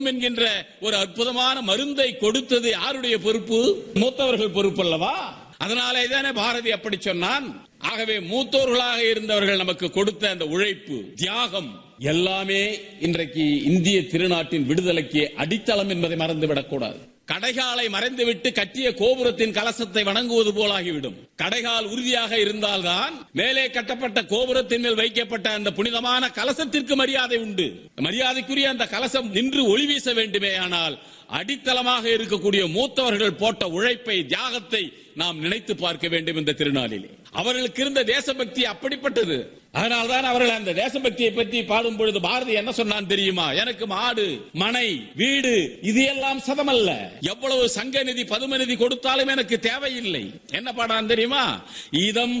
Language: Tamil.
என்கின்ற ஒரு அற்புதமான மருந்தை கொடுத்தது யாருடைய பொறுப்பு மூத்தவர்கள் பொறுப்பு அல்லவா அதனாலே தானே பாரதி அப்படி சொன்னான் ஆகவே மூத்தோர்களாக இருந்தவர்கள் நமக்கு கொடுத்த அந்த உழைப்பு தியாகம் எல்லாமே இன்றைக்கு இந்திய திருநாட்டின் விடுதலைக்கு அடித்தளம் என்பதை மறந்துவிடக் கூடாது கடைகாலை மறைந்துவிட்டு கட்டிய கோபுரத்தின் கலசத்தை வணங்குவது போலாகிவிடும் கடைகால் உறுதியாக இருந்தால்தான் மேலே கட்டப்பட்ட கோபுரத்தின் மேல் வைக்கப்பட்ட அந்த புனிதமான கலசத்திற்கு மரியாதை உண்டு மரியாதைக்குரிய அந்த கலசம் நின்று ஒளி வீச வேண்டுமே ஆனால் அடித்தளமாக இருக்கக்கூடிய மூத்தவர்கள் போட்ட உழைப்பை தியாகத்தை நாம் நினைத்து பார்க்க வேண்டும் இந்த திருநாளிலே அவர்களுக்கு இருந்த தேசபக்தி அப்படிப்பட்டது அதனால்தான் அவர்கள் அந்த தேசபக்தியை பற்றி பாடும் பொழுது பாரதி என்ன சொன்னான் தெரியுமா எனக்கு மாடு மனை வீடு இது எல்லாம் சதமல்ல எவ்வளவு சங்க நிதி பதும நிதி கொடுத்தாலும் எனக்கு தேவையில்லை என்ன பாடான் தெரியுமா இதம்